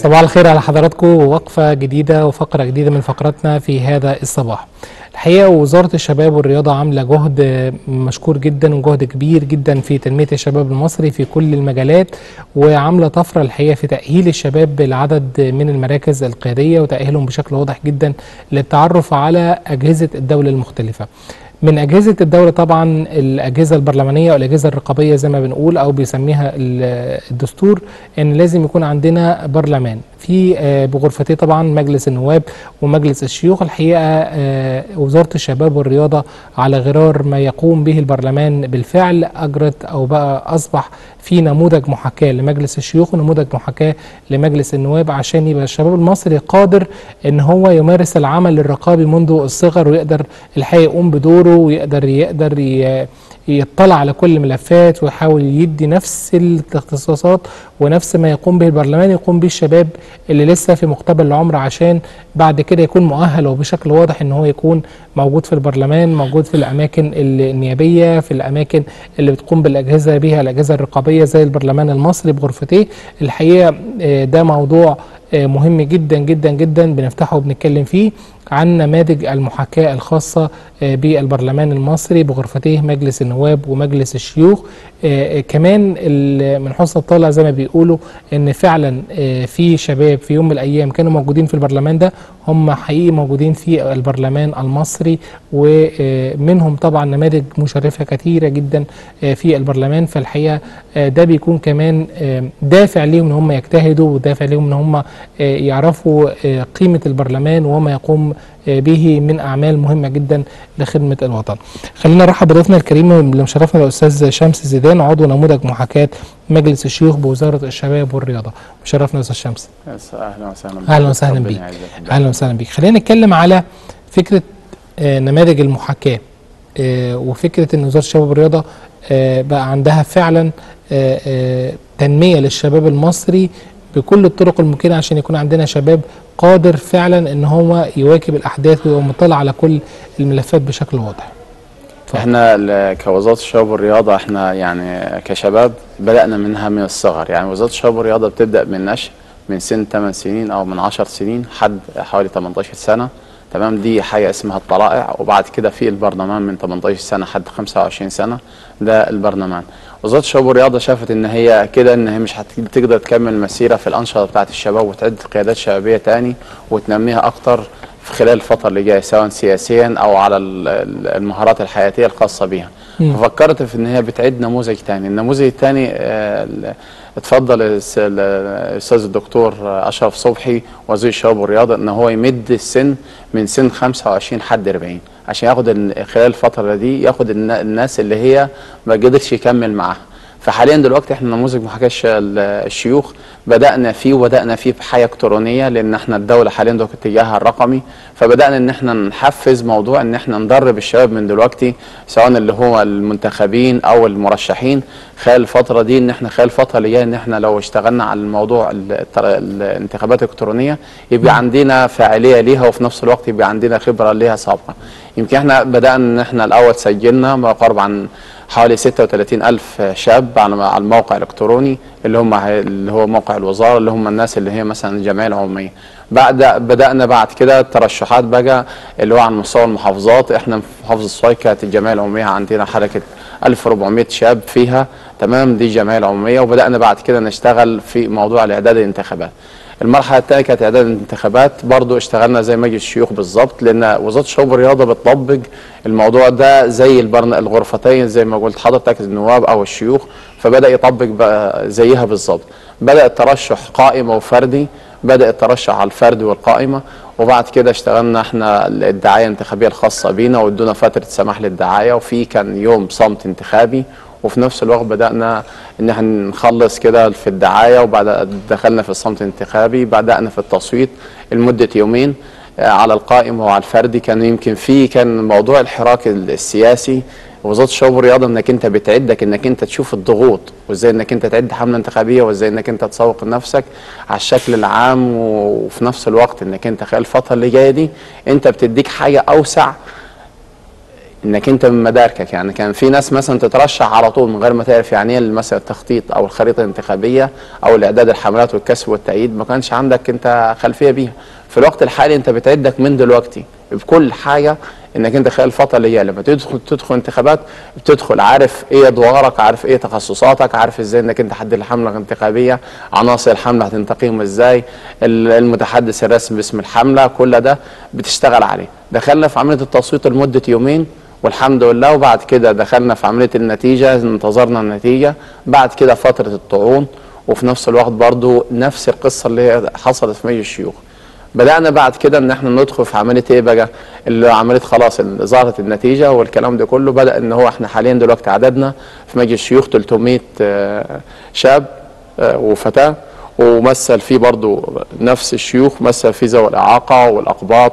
صباح الخير على حضراتكم ووقفة جديدة وفقرة جديدة من فقراتنا في هذا الصباح الحقيقة وزارة الشباب والرياضة عاملة جهد مشكور جدا وجهد كبير جدا في تنمية الشباب المصري في كل المجالات وعاملة طفرة الحقيقة في تأهيل الشباب بالعدد من المراكز القيادية وتأهيلهم بشكل واضح جدا للتعرف على أجهزة الدولة المختلفة من أجهزة الدولة طبعا الأجهزة البرلمانية أو الأجهزة الرقابية زي ما بنقول أو بيسميها الدستور إن لازم يكون عندنا برلمان في بغرفتيه طبعا مجلس النواب ومجلس الشيوخ الحقيقه وزاره الشباب والرياضه على غرار ما يقوم به البرلمان بالفعل اجرت او بقى اصبح في نموذج محاكاه لمجلس الشيوخ ونموذج محاكاه لمجلس النواب عشان يبقى الشباب المصري قادر ان هو يمارس العمل الرقابي منذ الصغر ويقدر الحقيقه يقوم بدوره ويقدر يقدر يطلع على كل الملفات ويحاول يدي نفس الاختصاصات ونفس ما يقوم به البرلمان يقوم به الشباب اللي لسه في مقتبل العمر عشان بعد كده يكون مؤهل وبشكل واضح ان هو يكون موجود في البرلمان موجود في الاماكن النيابيه في الاماكن اللي بتقوم بالاجهزه بها الاجهزه الرقابيه زي البرلمان المصري بغرفتيه الحقيقه ده موضوع مهم جدا جدا جدا بنفتحه وبنتكلم فيه عن نماذج المحاكاة الخاصة بالبرلمان المصري بغرفتيه مجلس النواب ومجلس الشيوخ كمان من حسن الطالع زي ما بيقولوا ان فعلا في شباب في يوم من الايام كانوا موجودين في البرلمان ده هم حقيقي موجودين في البرلمان المصري ومنهم طبعا نماذج مشرفة كثيرة جدا في البرلمان فالحقيقة ده بيكون كمان دافع ليهم ان هم يجتهدوا ودافع ليهم ان هم يعرفوا قيمة البرلمان وما يقوم به من اعمال مهمه جدا لخدمه الوطن. خلينا نرحب بضيفنا الكريم اللي مشرفنا الاستاذ شمس زيدان عضو نموذج محاكاه مجلس الشيوخ بوزاره الشباب والرياضه. مشرفنا استاذ شمس. اهلا وسهلا بك. اهلا وسهلا بيك. اهلا وسهلا بيك. خلينا نتكلم على فكره نماذج المحاكاه وفكره ان وزاره الشباب والرياضه بقى عندها فعلا تنميه للشباب المصري بكل الطرق الممكنه عشان يكون عندنا شباب قادر فعلا ان هو يواكب الاحداث ويبقى مطلع على كل الملفات بشكل واضح. ف... احنا كوزاره الشباب والرياضه احنا يعني كشباب بدانا منها من الصغر يعني وزاره الشباب والرياضه بتبدا من النشء من سن 8 سنين او من 10 سنين حد حوالي 18 سنه تمام دي حاجه اسمها الطلائع وبعد كده في البرلمان من 18 سنه حد 25 سنه ده البرلمان وزاره الشباب والرياضه شافت ان هي كده ان هي مش هتقدر تكمل مسيره في الانشطه بتاعه الشباب وتعد قيادات شبابيه تاني وتنميها اكتر في خلال الفتره اللي جايه سواء سياسيا او على المهارات الحياتيه الخاصه بيها ففكرت في ان هي بتعد نموذج تاني النموذج الثاني اتفضل الاستاذ الدكتور اشرف صبحي وزير الشباب والرياضه ان هو يمد السن من سن 25 حد 40 عشان ياخد خلال الفتره دي ياخد الناس اللي هي ما قدرش يكمل معاها فحاليا دلوقتي احنا نموذج محاكاه الشيوخ بدانا فيه وبدانا فيه بحياه الكترونيه لان احنا الدوله حاليا دلوقتي اتجاهها الرقمي فبدانا ان احنا نحفز موضوع ان احنا ندرب الشباب من دلوقتي سواء اللي هو المنتخبين او المرشحين خلال الفتره دي ان احنا خلال الفتره اللي جايه ان احنا لو اشتغلنا على الموضوع الانتخابات الالكترونيه يبقى عندنا فاعليه ليها وفي نفس الوقت يبقى عندنا خبره ليها سابقه يمكن احنا بدانا ان احنا الاول سجلنا ما يقارب عن حوالي 36 ألف شاب على الموقع الإلكتروني اللي هم اللي هو موقع الوزارة اللي هم الناس اللي هي مثلا الجمعية العمومية بعد بدأنا بعد كده الترشحات بقى اللي هو على مستوى المحافظات احنا في محافظة الصاي كانت الجمعية العمومية عندنا حركة 1400 شاب فيها تمام دي الجمعية العمومية وبدأنا بعد كده نشتغل في موضوع الإعداد الانتخابات المرحله الثانيه كانت اعداد الانتخابات برضو اشتغلنا زي مجلس الشيوخ بالظبط لان وزاره الشباب والرياضه بتطبق الموضوع ده زي البرن الغرفتين زي ما قلت حضرتك النواب او الشيوخ فبدا يطبق بقى زيها بالظبط بدا الترشح قائمه وفردي بدا الترشح على الفردي والقائمه وبعد كده اشتغلنا احنا الدعايه الانتخابيه الخاصه بينا وادونا فتره سماح للدعايه وفي كان يوم صمت انتخابي وفي نفس الوقت بدأنا ان احنا نخلص كده في الدعاية وبعد دخلنا في الصمت الانتخابي بدأنا في التصويت لمدة يومين على القائمة وعلى الفردي كان يمكن في كان موضوع الحراك السياسي وزاره الشباب والرياضه انك انت بتعدك انك انت تشوف الضغوط وازاي انك انت تعد حمله انتخابيه وازاي انك انت تسوق نفسك على الشكل العام وفي نفس الوقت انك انت خلال الفتره اللي جايه دي انت بتديك حاجه اوسع انك انت من مداركك يعني كان في ناس مثلا تترشح على طول من غير ما تعرف يعني ايه مثلا التخطيط او الخريطه الانتخابيه او الاعداد الحملات والكسب والتأييد ما كانش عندك انت خلفيه بيها في الوقت الحالي انت بتعدك من دلوقتي بكل حاجه انك انت خلال الفتره اللي هي لما تدخل تدخل انتخابات بتدخل عارف ايه ادوارك عارف ايه تخصصاتك عارف ازاي انك انت تحدد الحمله الانتخابيه عناصر الحمله هتنتقيهم ازاي ال- المتحدث الرسمي باسم الحمله كل ده بتشتغل عليه دخلنا في عمليه التصويت لمده يومين والحمد لله وبعد كده دخلنا في عمليه النتيجه انتظرنا النتيجه بعد كده فتره الطعون وفي نفس الوقت برضو نفس القصه اللي هي حصلت في مجلس الشيوخ بدأنا بعد كده ان احنا ندخل في عملية ايه بقى اللي عملية خلاص ال- ظهرت النتيجة والكلام ده كله بدأ ان هو احنا حاليا دلوقتي عددنا في مجلس الشيوخ 300 آه، شاب آه، وفتاة ومثل فيه برضو نفس الشيوخ مثل فيه ذوي الإعاقة والأقباط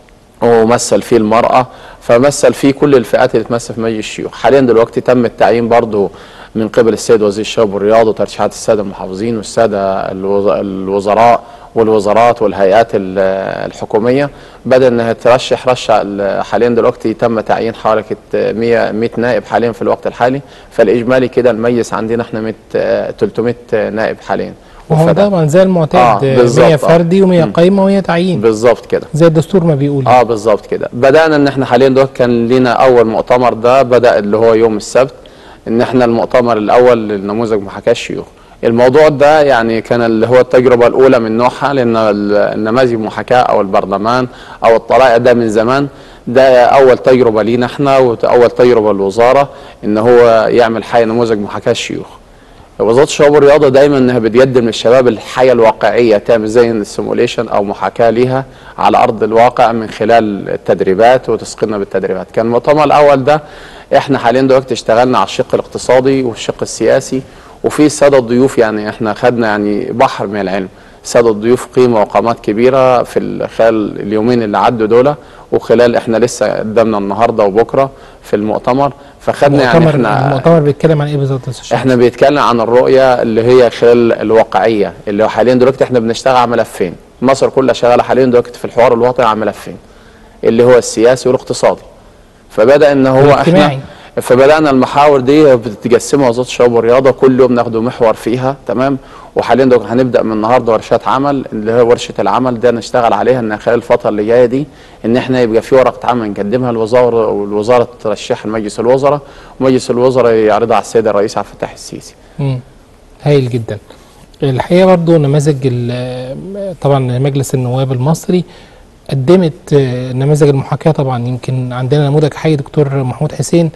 ومثل فيه المرأة فمثل فيه كل الفئات اللي تمثل في مجلس الشيوخ حاليا دلوقتي تم التعيين برضو من قبل السيد وزير الشباب والرياضة وترشيحات السادة المحافظين والسادة الوز- الوزراء والوزارات والهيئات ال- الحكومية بدأ انها ترشح رشح ال- حاليا دلوقتي تم تعيين حوالي 100 100 نائب حاليا في الوقت الحالي فالإجمالي كده الميز عندنا احنا 100 آه، 300 نائب حاليا وهو وفتاة. طبعا زي المعتاد آه، آه بالظبط، 100 آه. فردي و100 مم. قايمه و100 تعيين بالظبط كده زي الدستور ما بيقول اه بالظبط كده بدانا ان احنا حاليا دلوقتي كان لينا اول مؤتمر ده بدا اللي هو يوم السبت ان احنا المؤتمر الاول للنموذج محاكاه الشيوخ الموضوع ده يعني كان اللي هو التجربه الاولى من نوعها لان ال- النماذج المحاكاه او البرلمان او الطلائع ده من زمان ده اول تجربه لينا احنا واول تجربه للوزاره ان هو يعمل حي نموذج محاكاه الشيوخ وزاره الشباب والرياضه دايما انها بتقدم للشباب الحياه الواقعيه تعمل زي السيموليشن او محاكاه ليها على ارض الواقع من خلال التدريبات وتسقينا بالتدريبات كان المؤتمر الاول ده احنا حاليا دلوقتي اشتغلنا على الشق الاقتصادي والشق السياسي وفي الساده الضيوف يعني احنا خدنا يعني بحر من العلم الساده الضيوف قيمه وقامات كبيره في ال- خلال اليومين اللي عدوا دول وخلال احنا لسه قدامنا النهارده وبكره في المؤتمر فخدنا يعني المؤتمر احنا المؤتمر بيتكلم عن ايه بالظبط يا أستاذ شريف؟ احنا بيتكلم عن الرؤيه اللي هي خلال الواقعيه اللي هو حاليا دلوقتي احنا بنشتغل على ملفين مصر كلها شغاله حاليا دلوقتي في الحوار الوطني على ملفين اللي هو السياسي والاقتصادي فبدا ان هو والاجتماعي. احنا فبدانا المحاور دي بتتجسمها وزاره الشباب والرياضه كل يوم ناخده محور فيها تمام وحاليا دلوقتي هنبدا من النهارده ورشات عمل اللي هي ورشه العمل ده نشتغل عليها ان خلال الفتره اللي جايه دي ان احنا يبقى في ورقه عمل نقدمها للوزاره والوزاره ترشحها لمجلس الوزراء ومجلس الوزراء يعرضها على السيد الرئيس عبد الفتاح السيسي مم. هايل جدا الحقيقه برضو نماذج ال- طبعا مجلس النواب المصري قدمت آه، نماذج المحاكاه طبعا يمكن عندنا نموذج حي دكتور محمود حسين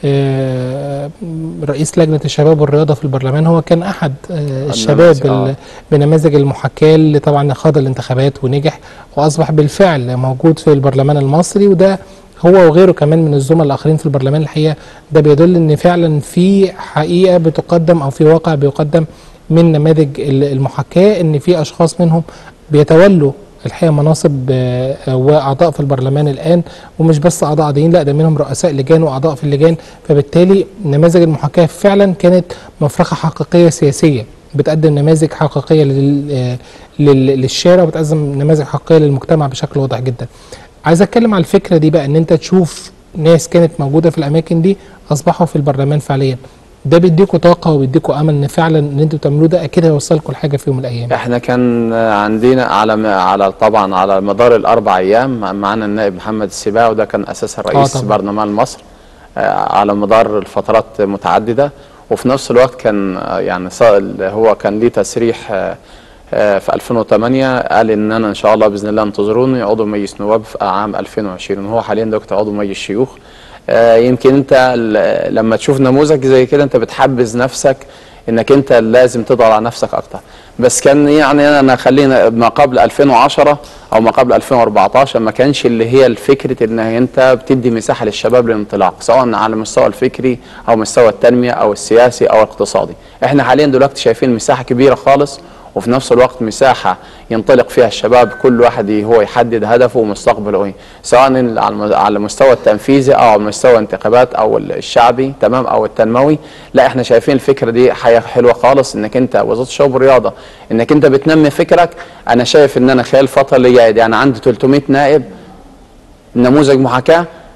آه، رئيس لجنه الشباب والرياضه في البرلمان هو كان احد آه، الشباب آه. ال- بنماذج المحاكاه اللي طبعا خاض الانتخابات ونجح واصبح بالفعل موجود في البرلمان المصري وده هو وغيره كمان من الزملاء الاخرين في البرلمان الحقيقه ده بيدل ان فعلا في حقيقه بتقدم او في واقع بيقدم من نماذج ال- المحاكاه ان في اشخاص منهم بيتولوا الحقيقه مناصب آه، آه، واعضاء في البرلمان الان ومش بس اعضاء عاديين لا ده منهم رؤساء لجان واعضاء في اللجان فبالتالي نماذج المحاكاه فعلا كانت مفرخه حقيقيه سياسيه بتقدم نماذج حقيقيه لل- آه، لل- للشارع وبتقدم نماذج حقيقيه للمجتمع بشكل واضح جدا. عايز اتكلم على الفكره دي بقى ان انت تشوف ناس كانت موجوده في الاماكن دي اصبحوا في البرلمان فعليا ده بيديكوا طاقه وبيديكوا امل ان فعلا ان انتوا بتعملوه ده اكيد هيوصلكم لحاجه في يوم من الايام احنا كان عندنا على على طبعا على مدار الاربع ايام معانا النائب محمد السباع وده كان اساسا رئيس طبعا. برلمان مصر آه، على مدار الفترات متعدده وفي نفس الوقت كان آه، يعني ص- هو كان ليه تسريح آه، آه، في 2008 قال ان انا ان شاء الله باذن الله انتظروني عضو مجلس نواب في عام 2020 هو حاليا دكتور عضو مجلس شيوخ آه، يمكن انت ل- لما تشوف نموذج زي كده انت بتحبذ نفسك انك انت لازم تضغط على نفسك اكتر بس كان يعني انا خلينا ما قبل 2010 او ما قبل 2014 ما كانش اللي هي الفكره ان انت بتدي مساحه للشباب للانطلاق سواء على المستوى الفكري او مستوى التنميه او السياسي او الاقتصادي احنا حاليا دلوقتي شايفين مساحه كبيره خالص وفي نفس الوقت مساحة ينطلق فيها الشباب كل واحد هو يحدد هدفه ومستقبله ايه سواء على الم- على المستوى التنفيذي او على مستوى الانتخابات او الشعبي تمام او التنموي لا احنا شايفين الفكرة دي حاجة حلوة خالص انك انت وزارة الشباب والرياضة انك انت بتنمي فكرك انا شايف ان انا خلال الفترة اللي جاية دي انا عندي 300 نائب نموذج محاكاة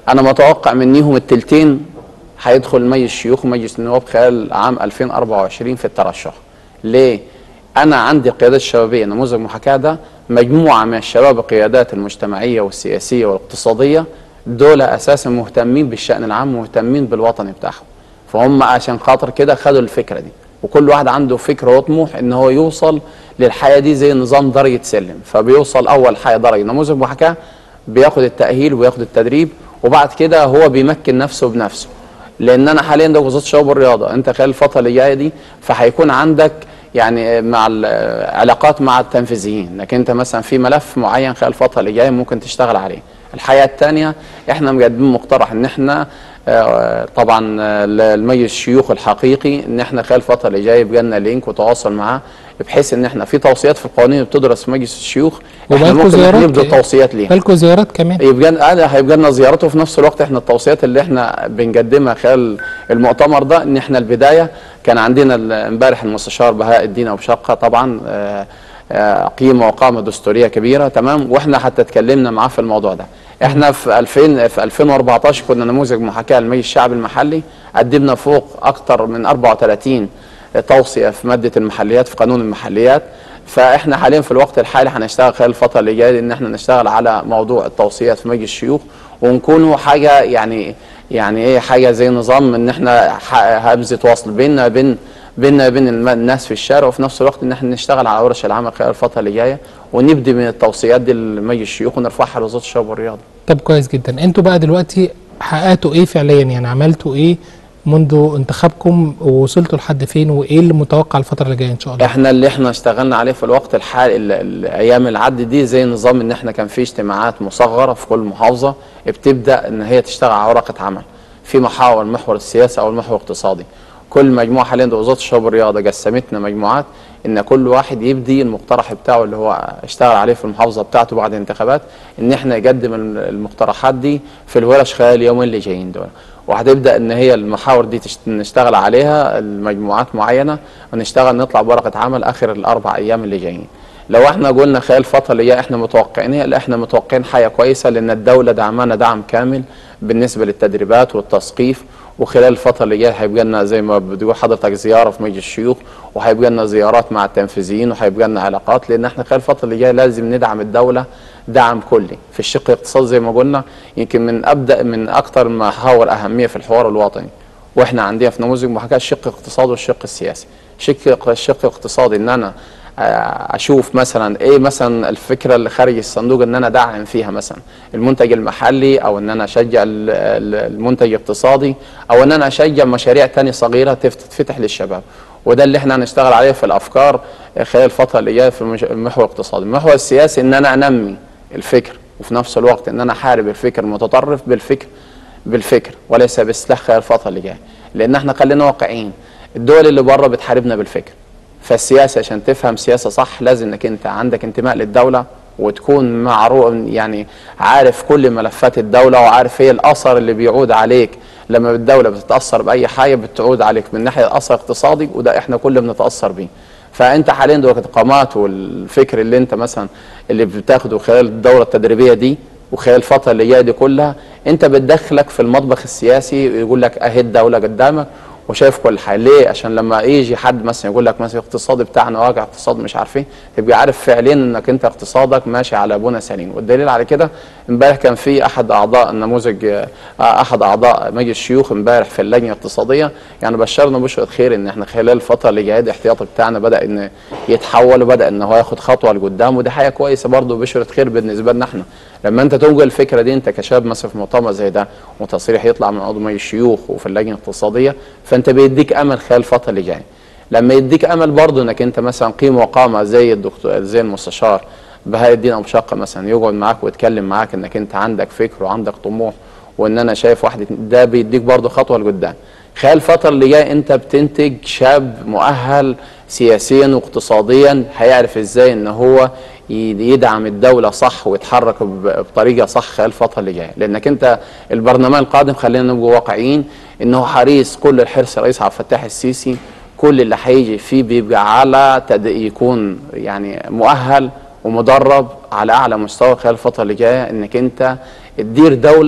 انا متوقع منيهم التلتين هيدخل مجلس الشيوخ ومجلس النواب خلال عام 2024 في الترشح ليه انا عندي القيادات الشبابيه نموذج محاكاه ده مجموعه من الشباب القيادات المجتمعيه والسياسيه والاقتصاديه دول اساسا مهتمين بالشان العام مهتمين بالوطن بتاعهم فهم عشان خاطر كده خدوا الفكره دي وكل واحد عنده فكره وطموح ان هو يوصل للحياه دي زي نظام درجه سلم فبيوصل اول حاجه درجه نموذج محاكاه بياخد التاهيل وياخد التدريب وبعد كده هو بيمكن نفسه بنفسه لان انا حاليا ده وزاره الشباب والرياضه انت خلال الفتره اللي جايه دي فهيكون عندك يعني مع العلاقات مع التنفيذيين لكن انت مثلا في ملف معين خلال الفتره اللي جايه ممكن تشتغل عليه الحقيقه الثانيه احنا مقدمين مقترح ان احنا آه، طبعا آه، المجلس الشيوخ الحقيقي ان احنا خلال الفتره اللي جايه يبقى لنا لينك وتواصل معاه بحيث ان احنا في توصيات في القوانين بتدرس في مجلس الشيوخ احنا وبقالكوا ممكن زيارات نبدا توصيات ليها بالكم زيارات كمان يبقى لنا- هيبقى لنا زيارته وفي نفس الوقت احنا التوصيات اللي احنا بنقدمها خلال المؤتمر ده ان احنا البدايه كان عندنا ال- امبارح المستشار بهاء الدين ابو شقه طبعا آه، آه، قيمه وقامه دستوريه كبيره تمام واحنا حتى اتكلمنا معاه في الموضوع ده احنا في 2000 في 2014 كنا نموذج محاكاه للمجلس الشعبي المحلي قدمنا فوق اكثر من 34 توصيه في ماده المحليات في قانون المحليات فاحنا حاليا في الوقت الحالي هنشتغل خلال الفتره اللي جايه ان احنا نشتغل على موضوع التوصيات في مجلس الشيوخ ونكونوا حاجه يعني يعني ايه حاجه زي نظام ان احنا ح- همزه وصل بيننا بين بيننا وبين الم- الناس في الشارع وفي نفس الوقت ان احنا نشتغل على ورش العمل خلال الفتره اللي جايه ونبدي من التوصيات دي لمجلس الشيوخ ونرفعها لوزاره الشباب والرياضه. طب كويس جدا انتوا بقى دلوقتي حققتوا ايه فعليا يعني عملتوا ايه منذ انتخابكم ووصلتوا لحد فين وايه اللي متوقع الفتره اللي جايه ان شاء الله احنا اللي احنا اشتغلنا عليه في الوقت الحالي ال- الايام العد دي زي نظام ان احنا كان في اجتماعات مصغره في كل محافظه بتبدا ان هي تشتغل على ورقه عمل في محاور المحور السياسي او المحور الاقتصادي كل مجموعه حاليا ده وزاره الشباب والرياضه قسمتنا مجموعات ان كل واحد يبدي المقترح بتاعه اللي هو اشتغل عليه في المحافظه بتاعته بعد الانتخابات ان احنا يقدم الم- المقترحات دي في الورش خلال اليومين اللي جايين دول وهتبدا ان هي المحاور دي تشت- نشتغل عليها المجموعات معينه ونشتغل نطلع بورقه عمل اخر الاربع ايام اللي جايين لو احنا قلنا خلال الفتره اللي جايه احنا متوقعين إيه؟ لا احنا متوقعين حاجه كويسه لان الدوله دعمنا دعم كامل بالنسبه للتدريبات والتثقيف وخلال الفتره اللي جايه هيبقى لنا زي ما بتقول حضرتك زياره في مجلس الشيوخ وهيبقى لنا زيارات مع التنفيذيين وهيبقى لنا علاقات لان احنا خلال الفتره اللي جايه لازم ندعم الدوله دعم كلي في الشق الاقتصادي زي ما قلنا يمكن من ابدا من اكثر محاور اهميه في الحوار الوطني واحنا عندنا في نموذج محاكاه الشق الاقتصادي والشق السياسي شق الشق الاقتصادي ان انا آه، اشوف مثلا ايه مثلا الفكره اللي خارج الصندوق ان انا ادعم فيها مثلا المنتج المحلي او ان انا اشجع ال- ال- المنتج الاقتصادي او ان انا اشجع مشاريع تانية صغيره تف- تتفتح للشباب وده اللي احنا هنشتغل عليه في الافكار خلال الفتره اللي جايه في المش- المحور الاقتصادي المحور السياسي ان انا انمي الفكر وفي نفس الوقت ان انا احارب الفكر المتطرف بالفكر بالفكر وليس بالسلاح خلال الفتره اللي جايه لان احنا خلينا واقعيين الدول اللي بره بتحاربنا بالفكر فالسياسه عشان تفهم سياسه صح لازم انك انت عندك انتماء للدوله وتكون معروف يعني عارف كل ملفات الدوله وعارف ايه الاثر اللي بيعود عليك لما الدوله بتتاثر باي حاجه بتعود عليك من ناحيه الاثر الاقتصادي وده احنا كل بنتاثر بيه فانت حاليا دلوقتي القامات والفكر اللي انت مثلا اللي بتاخده خلال الدوره التدريبيه دي وخلال الفتره اللي جايه دي كلها انت بتدخلك في المطبخ السياسي يقول لك اهي الدوله قدامك وشايف كل حاجه ليه عشان لما يجي حد مثلا يقول لك مثلا الاقتصاد بتاعنا واقع اقتصاد مش عارف ايه تبقى عارف فعليا انك انت اقتصادك ماشي على بنى سليم والدليل على كده امبارح كان في احد اعضاء النموذج آه، احد اعضاء مجلس الشيوخ امبارح في اللجنه الاقتصاديه يعني بشرنا بشرة خير ان احنا خلال الفتره اللي جايه دي الاحتياطي بتاعنا بدا ان يتحول وبدا ان هو ياخد خطوه لقدام ودي حاجه كويسه برضه بشرة خير بالنسبه لنا احنا لما انت تنقل الفكره دي انت كشاب مثلا في مؤتمر زي ده وتصريح يطلع من عضو مجلس الشيوخ وفي اللجنه الاقتصاديه فانت بيديك امل خلال الفتره اللي جايه لما يديك امل برضه انك انت مثلا قيمه وقامه زي الدكتور زي المستشار بهاء الدين ابو شقه مثلا يقعد معاك ويتكلم معاك انك انت عندك فكر وعندك طموح وان انا شايف واحد اتنين- ده بيديك برضه خطوه لقدام خلال الفتره اللي جايه انت بتنتج شاب مؤهل سياسيا واقتصاديا هيعرف ازاي ان هو ي- يدعم الدوله صح ويتحرك ب- بطريقه صح خلال الفتره اللي جايه لانك انت البرلمان القادم خلينا نبقى واقعيين انه حريص كل الحرص الرئيس عبد الفتاح السيسي كل اللي هيجي فيه بيبقى على تد... يكون يعني مؤهل ومدرب على اعلى مستوى خلال الفتره اللي جايه انك انت تدير دوله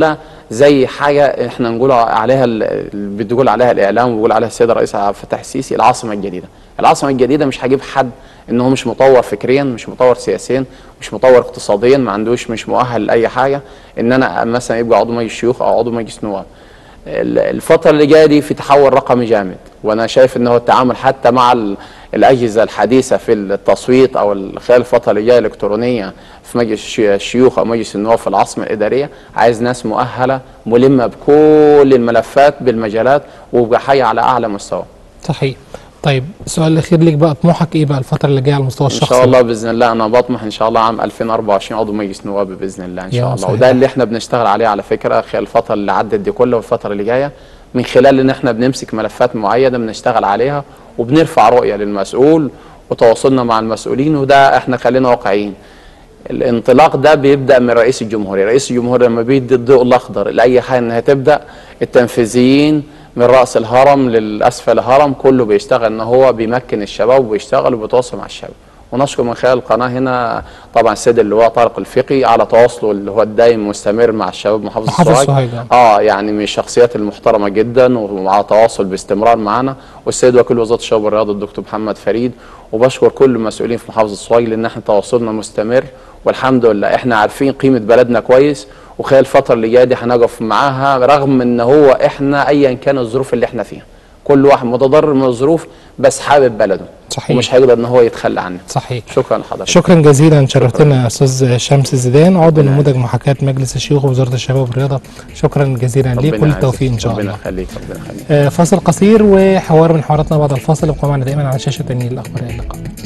زي حاجه احنا نقول عليها ال- بتقول عليها الاعلام وبيقول عليها السيد الرئيس عبد الفتاح السيسي العاصمه الجديده العاصمه الجديده مش هجيب حد ان هو مش مطور فكريا مش مطور سياسيا مش مطور اقتصاديا ما عندوش مش مؤهل لاي حاجه ان انا مثلا يبقى عضو مجلس شيوخ او عضو مجلس نواب ال- الفترة اللي جاية دي في تحول رقمي جامد وانا شايف ان هو التعامل حتى مع ال- الاجهزة الحديثة في التصويت او ال- خلال الفترة اللي جاية الالكترونية في مجلس الشي- الشيوخ او مجلس النواب في العاصمة الادارية عايز ناس مؤهلة ملمة بكل الملفات بالمجالات ويبقى حي على اعلى مستوى صحيح طيب السؤال الاخير ليك بقى طموحك ايه بقى الفتره اللي جايه على المستوى ان الشخصي شاء الله باذن الله انا بطمح ان شاء الله عام 2024 عضو مجلس نواب باذن الله ان يا شاء الله مسهل. وده اللي احنا بنشتغل عليه على فكره خلال الفتره اللي عدت دي كلها والفتره اللي جايه من خلال ان احنا بنمسك ملفات معينه بنشتغل عليها وبنرفع رؤيه للمسؤول وتواصلنا مع المسؤولين وده احنا خلينا واقعيين الانطلاق ده بيبدا من رئيس الجمهوريه رئيس الجمهوريه لما بيدي الضوء الاخضر لاي حاجه انها تبدا التنفيذيين من راس الهرم للاسفل الهرم كله بيشتغل ان هو بيمكن الشباب وبيشتغل وبيتواصل مع الشباب ونشكر من خلال القناه هنا طبعا السيد اللواء طارق الفقي على تواصله اللي هو الدايم مستمر مع الشباب محافظ محافظ السوهاج سوهاج، آه. اه يعني من الشخصيات المحترمه جدا ومع تواصل باستمرار معنا والسيد وكيل وزاره الشباب والرياضه الدكتور محمد فريد وبشكر كل المسؤولين في محافظه السوهاج لان احنا تواصلنا مستمر والحمد لله احنا عارفين قيمه بلدنا كويس وخلال الفتره اللي جايه دي هنقف معاها رغم ان هو احنا ايا كان الظروف اللي احنا فيها كل واحد متضرر من الظروف بس حابب بلده صحيح. ومش هيقدر ان هو يتخلى عنه صحيح شكرا لحضرتك شكرا جزيلا شرفتنا يا استاذ شمس زيدان عضو نموذج محاكاه مجلس الشيوخ ووزاره الشباب والرياضه شكرا جزيلا ليك ربنا كل التوفيق ان يعزك. شاء ربنا الله يخليك ربنا يخليك آه، فاصل قصير وحوار من حواراتنا بعد الفاصل ابقوا معنا دائما على شاشه النيل الاخباريه اللقاء